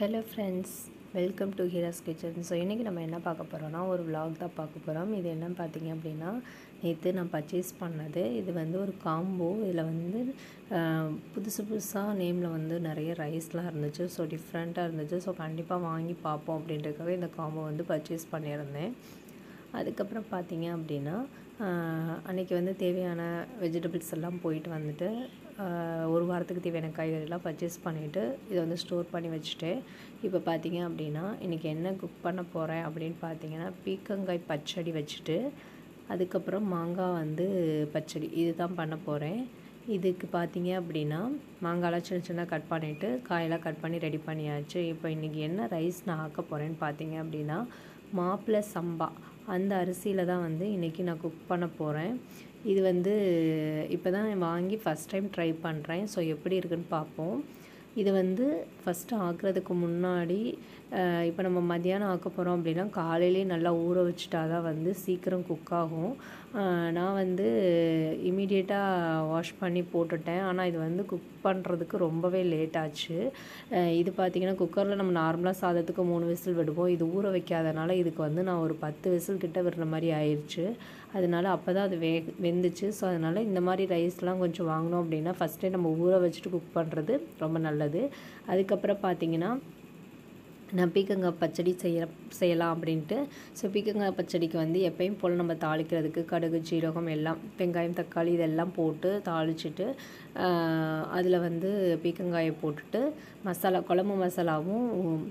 hello friends welcome to Heera's kitchen so இன்றைக்கி நம்ம என்ன பார்க்க போகிறோம்னா ஒரு vlog தான் பார்க்க போகிறோம் இது என்னன்னு பார்த்தீங்க அப்படின்னா நேற்று நான் பர்ச்சேஸ் பண்ணது இது வந்து ஒரு காம்போ இதில் வந்து ஆஹ், புதுசு புதுசாக நேமில் வந்து நிறைய ரைஸ்லாம் இருந்துச்சு ஸோ டிஃப்ரெண்ட்டாக இருந்துச்சு ஸோ கண்டிப்பாக வாங்கி பார்ப்போம் அப்படின்றதுக்காக இந்த காம்போ வந்து பர்ச்சேஸ் பண்ணியிருந்தேன் அதுக்கப்புறம் பார்த்தீங்க அப்படின்னா ஆஹ், அன்னைக்கு வந்து தேவையான வெஜிடபிள்ஸ் எல்லாம் போயிட்டு வந்துட்டு ஆஹ், ஒரு வாரத்துக்கு தேவையான காய்கறிலாம் பர்ச்சேஸ் பண்ணிவிட்டு இதை வந்து ஸ்டோர் பண்ணி வச்சுட்டு இப்போ பார்த்தீங்க அப்படின்னா இன்றைக்கி என்ன குக் பண்ண போகிறேன் அப்படின்னு பார்த்தீங்கன்னா பீக்கங்காய் பச்சடி வச்சுட்டு அதுக்கப்புறம் மாங்காய் வந்து பச்சடி இது தான் பண்ண போகிறேன் இதுக்கு பார்த்தீங்க அப்படின்னா மாங்காய்லாம் சின்ன சின்ன கட் பண்ணிவிட்டு காயெல்லாம் கட் பண்ணி ரெடி பண்ணியாச்சு இப்போ இன்றைக்கி என்ன ரைஸ் நான் ஆக்க போகிறேன்னு பார்த்தீங்க அப்படின்னா மாப்பிள்ளை சம்பா அந்த அரிசியில் தான் வந்து இன்றைக்கி நான் குக் பண்ண போகிறேன் இது வந்து இப்போ தான் வாங்கி ஃபஸ்ட் டைம் ட்ரை பண்ணுறேன் ஸோ எப்படி இருக்குன்னு பார்ப்போம் இது வந்து ஃபஸ்ட்டு ஆக்குறதுக்கு முன்னாடி அஹ், இப்போ நம்ம மத்தியானம் ஆக்க போகிறோம் அப்படின்னா காலையிலே நல்லா ஊற வச்சுட்டா தான் வந்து சீக்கிரம் குக் ஆகும் அஹ், நான் வந்து இமீடியட்டாக வாஷ் பண்ணி போட்டுட்டேன் ஆனால் இது வந்து குக் பண்ணுறதுக்கு ரொம்பவே லேட் ஆச்சு அஹ், இது பார்த்திங்கன்னா குக்கரில் நம்ம நார்மலாக சாதத்துக்கு மூணு விசில் விடுவோம் இது ஊற வைக்காதனால இதுக்கு வந்து நான் ஒரு பத்து விசில் கிட்ட விடுற மாதிரி ஆயிடுச்சு அதனால அப்போ தான் அது வே வெந்துச்சு ஸோ அதனால் இந்த மாதிரி ரைஸ்லாம் கொஞ்சம் வாங்கினோம் அப்படின்னா ஃபஸ்ட்டே நம்ம ஊற வச்சுட்டு குக் பண்ணுறது ரொம்ப நல்லது அதுக்கப்புறம் பார்த்தீங்கன்னா நான் பீக்கங்காய் பச்சடி செய்ய செய்யலாம் அப்படின்ட்டு ஸோ பீக்கங்காய் பச்சடிக்கு வந்து எப்பயும் போல் நம்ம தாளிக்கிறதுக்கு கடுகு சீரகம் எல்லாம் வெங்காயம் தக்காளி இதெல்லாம் போட்டு தாளிச்சிட்டு அதில் வந்து பீக்கங்காயை போட்டுட்டு மசாலா குழம்பு மசாலாவும்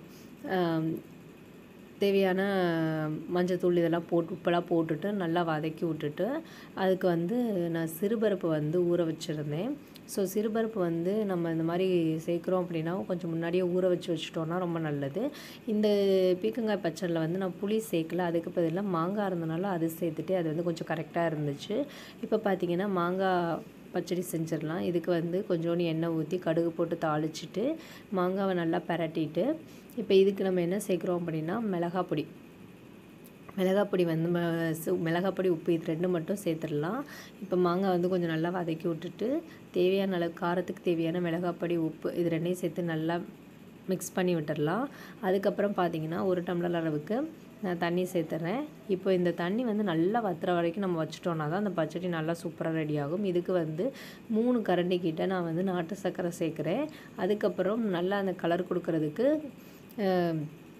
ஆஹ், தேவையான மஞ்சத்தூள் இதெல்லாம் போட்டு உப்பெல்லாம் போட்டுட்டு நல்லா வதக்கி விட்டுட்டு அதுக்கு வந்து நான் சிறுபருப்பு வந்து ஊற வச்சுருந்தேன் ஸோ சிறுபருப்பு வந்து நம்ம இந்த மாதிரி சேர்க்குறோம் அப்படின்னா கொஞ்சம் முன்னாடியே ஊற வச்சு வச்சுட்டோன்னா ரொம்ப நல்லது இந்த பீக்கங்காய் பச்சடியில் வந்து நான் புளி சேர்க்கல அதுக்கு பதிலாக மாங்காய் இருந்தனால அது சேர்த்துட்டு அது வந்து கொஞ்சம் கரெக்டாக இருந்துச்சு இப்போ பார்த்தீங்கன்னா மாங்காய் பச்சடி செஞ்சிடலாம் இதுக்கு வந்து கொஞ்சோண்டு எண்ணெய் ஊற்றி கடுகு போட்டு தாளிச்சிட்டு மாங்காவை நல்லா பரட்டிட்டு இப்போ இதுக்கு நம்ம என்ன சேர்க்குறோம் அப்படின்னா மிளகாய் பொடி மிளகாய் பொடி வந்து ம- சு- மிளகாய் பொடி உப்பு இது ரெண்டு மட்டும் சேர்த்துடலாம் இப்போ மாங்காய் வந்து கொஞ்சம் நல்லா வதக்கி விட்டுட்டு தேவையான அளவு காரத்துக்கு தேவையான மிளகாய் பொடி உப்பு இது ரெண்டையும் சேர்த்து நல்லா மிக்ஸ் பண்ணி விட்டுடலாம் அதுக்கப்புறம் பார்த்தீங்கன்னா ஒரு டம்ளர் அளவுக்கு நான் தண்ணி சேர்த்துறேன் இப்போ இந்த தண்ணி வந்து நல்லா வத்துற வரைக்கும் நம்ம வச்சிட்டோம்னா தான் அந்த பச்சடி நல்லா சூப்பராக ரெடி ஆகும் இதுக்கு வந்து மூணு கரண்டி கிட்ட நான் வந்து நாட்டு சர்க்கரை சேர்க்குறேன் அதுக்கப்புறம் நல்லா அந்த கலர் கொடுக்கறதுக்கு அஹ்,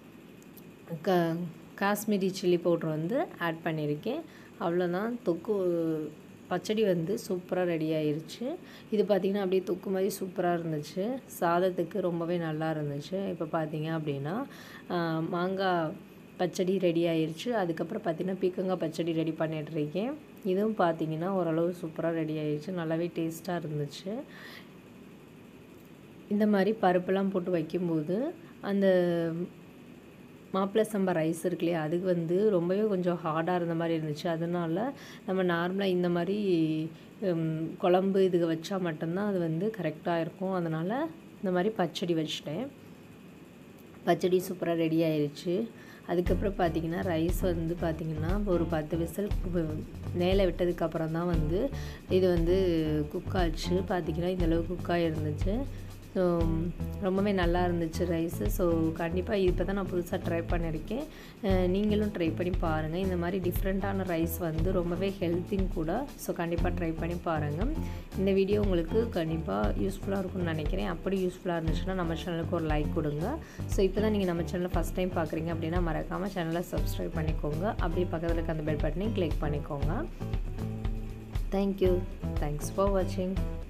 க காஷ்மீரி சில்லி பவுட்ரு வந்து ஆட் பண்ணியிருக்கேன் அவ்வளோதான் தொக்கு பச்சடி வந்து சூப்பராக ரெடி ஆயிருச்சு இது பார்த்திங்கன்னா அப்படியே தொக்கு மாதிரி சூப்பராக இருந்துச்சு சாதத்துக்கு ரொம்பவே நல்லா இருந்துச்சு இப்போ பார்த்தீங்க அப்படின்னா ஆஹ், மாங்காய் பச்சடி ரெடி ஆயிருச்சு அதுக்கப்புறம் பார்த்தீங்கன்னா பீக்கங்காய் பச்சடி ரெடி பண்ணிட்டு இருக்கேன் இதுவும் பார்த்தீங்கன்னா ஓரளவு சூப்பராக ரெடி ஆயிருச்சு நல்லாவே டேஸ்ட்டாக இருந்துச்சு இந்த மாதிரி பருப்பெல்லாம் போட்டு வைக்கும்போது அந்த மாப்பிள்ளை சம்பா ரைஸ் இருக்கு இல்லையா அதுக்கு வந்து ரொம்பவே கொஞ்சம் ஹார்டாக இருந்த மாதிரி இருந்துச்சு அதனால நம்ம நார்மலாக இந்த மாதிரி ஹம், குழம்பு இதுக்கு வச்சா மட்டும்தான் அது வந்து கரெக்டாக இருக்கும் அதனால் இந்த மாதிரி பச்சடி வச்சிட்டேன் பச்சடி சூப்பராக ரெடி ஆயிருச்சு அதுக்கப்புறம் பார்த்தீங்கன்னா ரைஸ் வந்து பார்த்தீங்கன்னா ஒரு பத்து விசில் மேலே விட்டதுக்கப்புறம் தான் வந்து இது வந்து குக் ஆச்சு பார்த்தீங்கன்னா இந்த அளவு குக் ஆகிருந்துச்சு ஸோ ரொம்பவே நல்லா இருந்துச்சு ரைஸு ஸோ கண்டிப்பாக இப்போ தான் நான் புதுசாக ட்ரை பண்ணியிருக்கேன் அஹ் நீங்களும் ட்ரை பண்ணி பாருங்கள் இந்த மாதிரி டிஃப்ரெண்ட்டான ரைஸ் வந்து ரொம்பவே ஹெல்த்திங் கூட ஸோ கண்டிப்பாக ட்ரை பண்ணி பாருங்கள் இந்த வீடியோ உங்களுக்கு கண்டிப்பாக யூஸ்ஃபுல்லாக இருக்கும்னு நினைக்கிறேன் அப்படி யூஸ்ஃபுல்லாக இருந்துச்சுன்னா நம்ம சேனலுக்கு ஒரு லைக் கொடுங்க ஸோ இப்போ தான் நீங்கள் நம்ம சேனலை ஃபஸ்ட் டைம் பார்க்குறீங்க அப்படின்னா மறக்காமல் சேனலை சப்ஸ்கிரைப் பண்ணிக்கோங்க அப்படியே பக்கத்தில் இருக்க அந்த பெல் பட்டனையும் கிளிக் பண்ணிக்கோங்க தேங்க்யூ தேங்க்ஸ் ஃபார் வாட்சிங்